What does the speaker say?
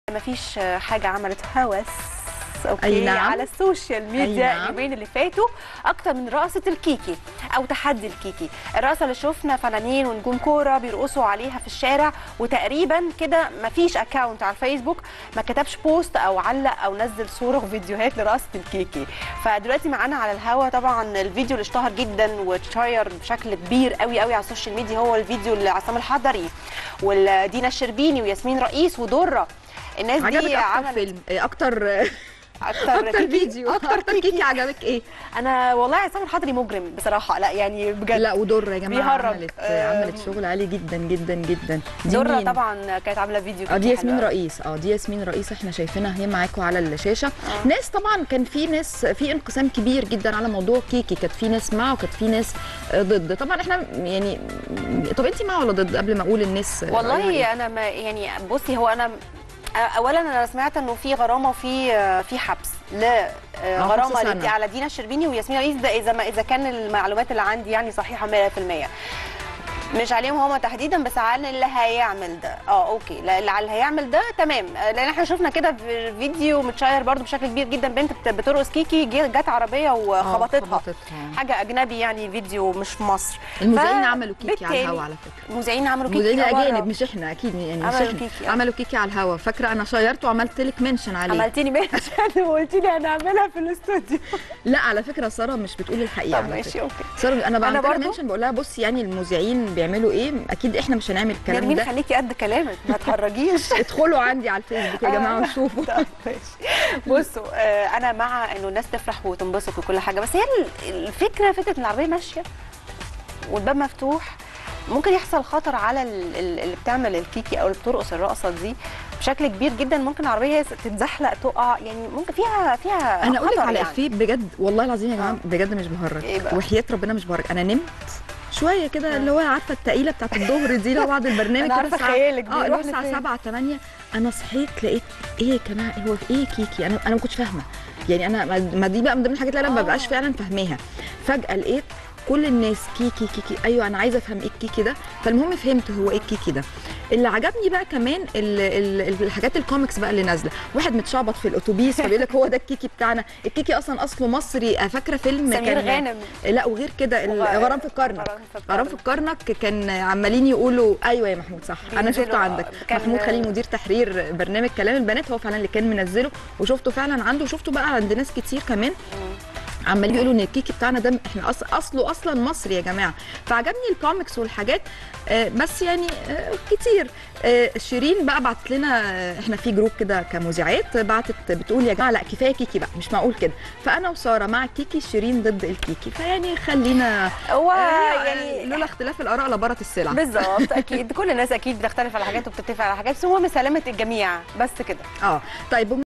مفيش حاجه عملت هوس اوكي أي نعم. على السوشيال ميديا أي نعم. اليومين اللي فاتوا اكتر من رقصه الكيكي او تحدي الكيكي الرقصه اللي شفنا فنانين ونجوم كوره بيرقصوا عليها في الشارع وتقريبا كده مفيش اكاونت على الفيسبوك ما كتبش بوست او علق او نزل صوره وفيديوهات لرقصه الكيكي فدلوقتي معانا على الهوا طبعا الفيديو اللي اشتهر جدا واتشير بشكل كبير قوي قوي على السوشيال ميديا هو الفيديو اللي عصام الحضري ودينا الشربيني وياسمين رئيس ودره الناس عجبك دي اكتر عملت فيلم إيه، اكتر اكتر, اكتر كيكي- فيديو اكتر اكتر كيكي عجبك ايه انا والله عصام الحضري مجرم بصراحه لا يعني بجد لا ودره يا جماعه بيهرج. عملت آه، عملت شغل عالي جدا جدا جدا دي دره مين؟ طبعا كانت عامله فيديو اه دي كيكي ياسمين حلو أوي. رئيس اه دي ياسمين رئيس احنا شايفينها هي معاكم على الشاشه آه. ناس طبعا كان في ناس في انقسام كبير جدا على موضوع كيكي كانت في ناس مع وكانت في ناس آه، ضد طبعا احنا يعني طب انت مع ولا ضد قبل ما اقول الناس رأيها إيه؟ والله انا ما يعني بصي هو انا اولا انا سمعت انه في غرامه وفي في حبس لا آه، غرامه حبس لدي- سنة. على دينا الشربيني وياسمين رئيس ده اذا ما اذا كان المعلومات اللي عندي يعني صحيحه 100% مش عليهم هما تحديدا بس على اللي هيعمل ده اه اوكي لا اللي على اللي هيعمل ده تمام آه، لان احنا شفنا كده في فيديو متشير برضو بشكل كبير جدا بنت بت- بترقص كيكي جه- جت عربيه آه، وخبطتها خبطتها. حاجه اجنبي يعني فيديو مش في مصر المذيعين ف- عملوا كيكي على بالتالي- الهوا على فكره المذيعين عملوا كيكي المذيعين بره. الاجانب مش احنا اكيد يعني مش عملوا احنا كيكي، آه. عملوا كيكي على الهوا فاكره انا شيرت وعملت لك منشن عليه عملتيني منشن وقلت لي هنعملها في الاستوديو لا على فكره ساره مش بتقول الحقيقه طب على ماشي فكره اوكي ساره انا بعمل لها برضو؟ منشن بقول لها بصي يعني المذيعين بيعملوا ايه اكيد احنا مش هنعمل الكلام نرمين ده خليكي قد كلامك ما تهرجيش ادخلوا عندي على الفيسبوك يا جماعه وشوفوا طب ماشي بصوا آه، انا مع انه الناس تفرح وتنبسط وكل حاجه بس هي ال- الفكره فكره ان العربيه ماشيه والباب مفتوح ممكن يحصل خطر على ال- ال- اللي بتعمل الكيكي او اللي بترقص الرقصه دي بشكل كبير جدا ممكن العربيه تتزحلق تقع يعني ممكن فيها فيها انا اقول لك خطر على يعني. افيه بجد والله العظيم يا جماعه آه. بجد مش بهرج إيه بقى؟ وحياه ربنا مش بهرج انا نمت شويه كده آه. اللي هو عارفه التقيله بتاعت الظهر دي اللي هو بعد البرنامج أنا كده عارفة الساعة- خيالك اه اللي هو بيروح الساعه لفين. 7 8 انا صحيت لقيت ايه يا جماعه هو في ايه كيكي انا انا ما كنتش فاهمه يعني انا ما- ما دي بقى من ضمن الحاجات اللي انا ما آه. ببقاش فعلا فاهماها فجاه لقيت كل الناس كيكي كيكي ايوه انا عايزه افهم ايه الكيكي ده فالمهم فهمت هو ايه الكيكي ده اللي عجبني بقى كمان ال ال الحاجات الكوميكس بقى اللي نازله واحد متشعبط في الاتوبيس فبيقول لك هو ده الكيكي بتاعنا الكيكي اصلا اصله مصري آه، فاكره فيلم سمير كان غانم لا وغير كده ال- وغ- غرام في الكرنك غرام في غرام في الكرنك كان عمالين يقولوا ايوه يا محمود صح انا بينزلوا، شفته عندك كان- محمود خليل مدير تحرير برنامج كلام البنات هو فعلا اللي كان منزله وشفته فعلا عنده وشفته بقى عند ناس كتير كمان عمالين يقولوا ان الكيكي بتاعنا ده احنا أص... اصله اصلا مصري يا جماعه فعجبني الكوميكس والحاجات آه، بس يعني آه، كتير آه، شيرين بقى بعتت لنا آه، احنا في جروب كده كمذيعات بعتت بتقول يا جماعه لا كفايه كيكي بقى مش معقول كده فانا وساره مع الكيكي شيرين ضد الكيكي فيعني خلينا هو آه، يعني لولا اختلاف الاراء لبرت السلع بالظبط اكيد كل الناس اكيد بتختلف على حاجات وبتتفق على حاجات بس المهم سلامه الجميع بس كده اه طيب